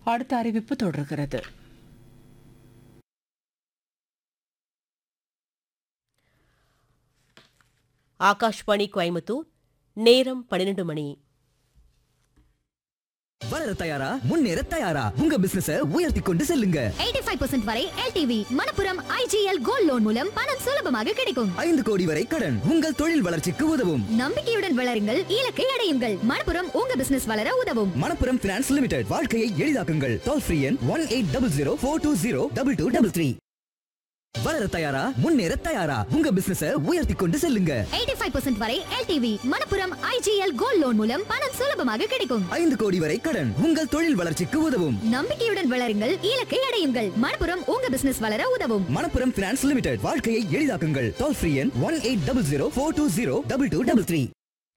அடுத்த அறிவிப்பு தொடர்கிறது ஆகாஷ்வாணி கோயம்புத்தூர் நேரம் பன்னிரண்டு மணி வளர தயாரா முன்னேற தயாரா உங்க பிசினஸ உயர்த்தி கொண்டு செல்லுங்க 85% வரை LTV Manappuram IGL gold loan மூலம் பணம் சுலபமாக கிடைக்கும் ஐந்து கோடி வரை கடன் உங்கள் தொழில் வளர்ச்சிக்கு உதவும் நம்பிக்கையுடன் வளருங்கள் இலக்கை அடையுங்கள் மணப்புரம் உங்க பிசினஸ் வளர உதவும் மணப்புரம் பினான்ஸ் லிமிடெட் வாழ்க்கையை எளிதாக்குங்கள் டோல் ஃப்ரீ எண் one eight double zero four two zero double two double three வளர தயாரா முன்னேற தயாரா உங்க பிசினஸ உயர்த்தி கொண்டு செல்லுங்க 85% வரை LTV Manappuram IGL gold loan மூலம் பணம் சுலபமாக கிடைக்கும் ஐந்து கோடி வரை கடன் உங்கள் தொழில் வளர்ச்சிக்கு உதவும் நம்பிக்கையுடன் வளருங்கள் இலக்கை அடையுங்கள் மணப்புரம் உங்க பிசினஸ் வளர உதவும் மணப்புரம் பினான்ஸ் லிமிடெட் வாழ்க்கையை எளிதாக்குங்கள் டோல் ஃப்ரீ எண் one eight double zero four two zero double two double three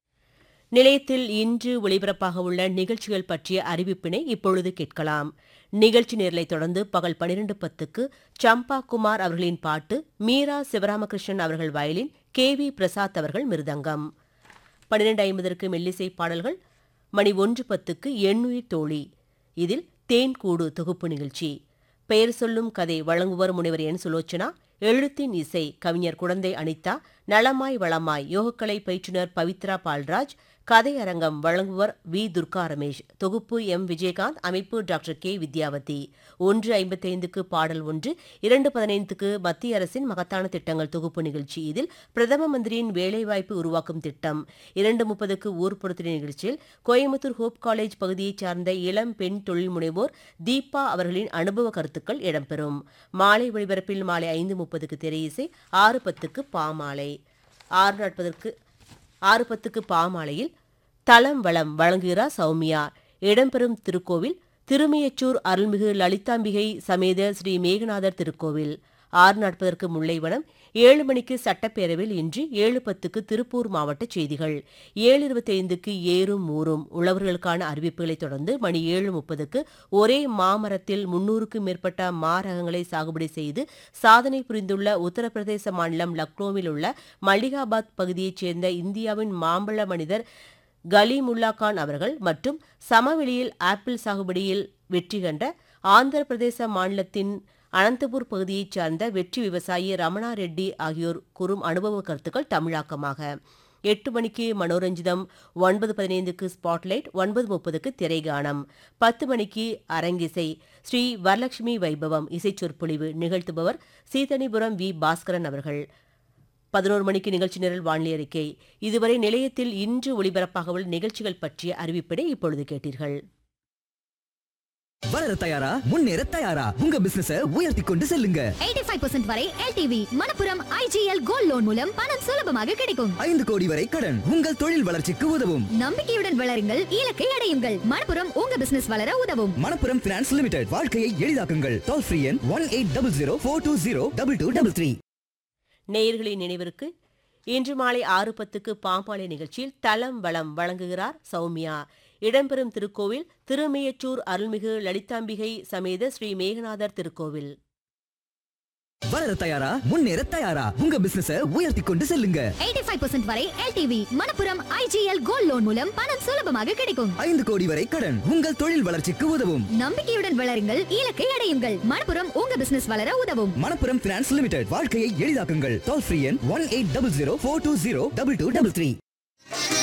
நிலையத்தில் இன்று ஒளிபரப்பாக உள்ள நிகழ்ச்சிகள் பற்றிய அறிவிப்பினை இப்பொழுது கேட்கலாம் நிகழ்ச்சி நேரலை தொடர்ந்து பகல் பனிரெண்டு பத்துக்கு சம்பா குமார் அவர்களின் பாட்டு மீரா சிவராமகிருஷ்ணன் அவர்கள் வயலின் கே வி பிரசாத் அவர்கள் மிருதங்கம் பன்னிரண்டு ஐம்பதற்கு மெல்லிசை பாடல்கள் மணி ஒன்று பத்துக்கு எண்ணுயிர் தோழி இதில் தேன் கூடு தொகுப்பு நிகழ்ச்சி பெயர் சொல்லும் கதை வழங்குவர் முனைவர் என் சுலோச்சனா எழுத்தின் இசை கவிஞர் குழந்தை அனிதா நலமாய் வளமாய் யோகக்கலை பயிற்றுனர் பவித்ரா பால்ராஜ் கதை அரங்கம் வழங்குவர் வி துர்கா ரமேஷ் தொகுப்பு எம் விஜயகாந்த் அமைப்பு டாக்டர் கே வித்யாவதி ஒன்று ஐம்பத்தைந்துக்கு பாடல் ஒன்று இரண்டு பதினைந்துக்கு மத்திய அரசின் மகத்தான திட்டங்கள் தொகுப்பு நிகழ்ச்சி இதில் பிரதம மந்திரியின் வேலைவாய்ப்பு உருவாக்கும் திட்டம் இரண்டு முப்பதுக்கு ஊர்படுத்தின நிகழ்ச்சியில் கோயம்புத்தூர் ஹோப் காலேஜ் பகுதியைச் சார்ந்த இளம் பெண் தொழில் முனைவோர் தீபா அவர்களின் அனுபவ கருத்துக்கள் இடம்பெறும் மாலை ஒளிபரப்பில் மாலை ஐந்து முப்பதுக்கு திரையிசை ஆறு பத்துக்கு பாமாலை ஆறு நாற்பதற்கு ஆறு பத்துக்கு பாமாலையில் தலம் வளம் வழங்குகிறார் சௌமியா இடம்பெறும் திருக்கோவில் திருமையச்சூர் அருள்மிகு லலிதாம்பிகை சமேத ஸ்ரீ மேகநாதர் திருக்கோவில் ஆறு நாற்பதற்கு முல்லைவனம் ஏழு மணிக்கு சட்டப்பேரவையில் இன்று ஏழு பத்துக்கு திருப்பூர் மாவட்ட செய்திகள் ஏழு இருபத்தைந்துக்கு ஏறும் ஊரும் உழவர்களுக்கான அறிவிப்புகளை தொடர்ந்து மணி ஏழு முப்பதுக்கு ஒரே மாமரத்தில் முன்னூறுக்கும் மேற்பட்ட மாரகங்களை சாகுபடி செய்து சாதனை புரிந்துள்ள உத்தரப்பிரதேச மாநிலம் லக்னோவில் உள்ள மல்லிகாபாத் பகுதியைச் சேர்ந்த இந்தியாவின் மாம்பழ மனிதர் கலீமுல்லா கான் அவர்கள் மற்றும் சமவெளியில் ஆப்பிள் சாகுபடியில் வெற்றி கண்ட ஆந்திர பிரதேச மாநிலத்தின் அனந்தபூர் பகுதியைச் சார்ந்த வெற்றி விவசாயி ரமணா ரெட்டி ஆகியோர் கூறும் அனுபவ கருத்துக்கள் தமிழாக்கமாக எட்டு மணிக்கு மனோரஞ்சிதம் ஒன்பது பதினைந்துக்கு ஸ்பாட்லைட் ஒன்பது முப்பதுக்கு திரைகானம் பத்து மணிக்கு அரங்கிசை ஸ்ரீ வரலட்சுமி வைபவம் இசைச் சொற்பொழிவு நிகழ்த்துபவர் சீதனிபுரம் வி பாஸ்கரன் அவர்கள் பதினோரு மணிக்கு நிகழ்ச்சி நிரல் வானிலை அறிக்கை இதுவரை நிலையத்தில் இன்று ஒளிபரப்பாக உள்ள நிகழ்ச்சிகள் பற்றிய அறிவிப்பினை இப்பொழுது கேட்டீர்கள் வளர தயாரா முன்னேற தயாரா உங்க பிசினஸ உயர்த்தி கொண்டு செல்லுங்க 85% வரை LTV Manappuram IGL gold loan மூலம் பணம் சுலபமாக கிடைக்கும் ஐந்து கோடி வரை கடன் உங்கள் தொழில் வளர்ச்சிக்கு உதவும் நம்பிக்கையுடன் வளருங்கள் இலக்கை அடையுங்கள் மணப்புரம் உங்க பிசினஸ் வளர உதவும் மணப்புரம் பினான்ஸ் லிமிடெட் வாழ்க்கையை எளிதாக்குங்கள் டோல் ஃப்ரீ எண் one eight double zero four two zero double two double three நேயர்களின் நினைவிற்கு இன்று மாலை ஆறு பத்துக்கு பாம்பாளை நிகழ்ச்சியில் தலம் வளம் வழங்குகிறார் சௌமியா இடம்பெறும் திருக்கோவில் திருமையச்சூர் அருள்மிகு லலிதாம்பிகை சமேத ஸ்ரீ மேகநாதர் திருக்கோவில் வளர தயாரா முன்னேற தயாரா உங்க பிசினஸ உயர்த்தி கொண்டு செல்லுங்க 85% வரை LTV Manappuram IGL gold loan மூலம் பணம் சுலபமாக கிடைக்கும் ஐந்து கோடி வரை கடன் உங்கள் தொழில் வளர்ச்சிக்கு உதவும் நம்பிக்கையுடன் வளருங்கள் இலக்கை அடையுங்கள் மணப்புரம் உங்க பிசினஸ் வளர உதவும் மணப்புரம் பினான்ஸ் லிமிடெட் வாழ்க்கையை எளிதாக்குங்கள் டோல் ஃப்ரீ எண் one eight double zero four two zero double two double three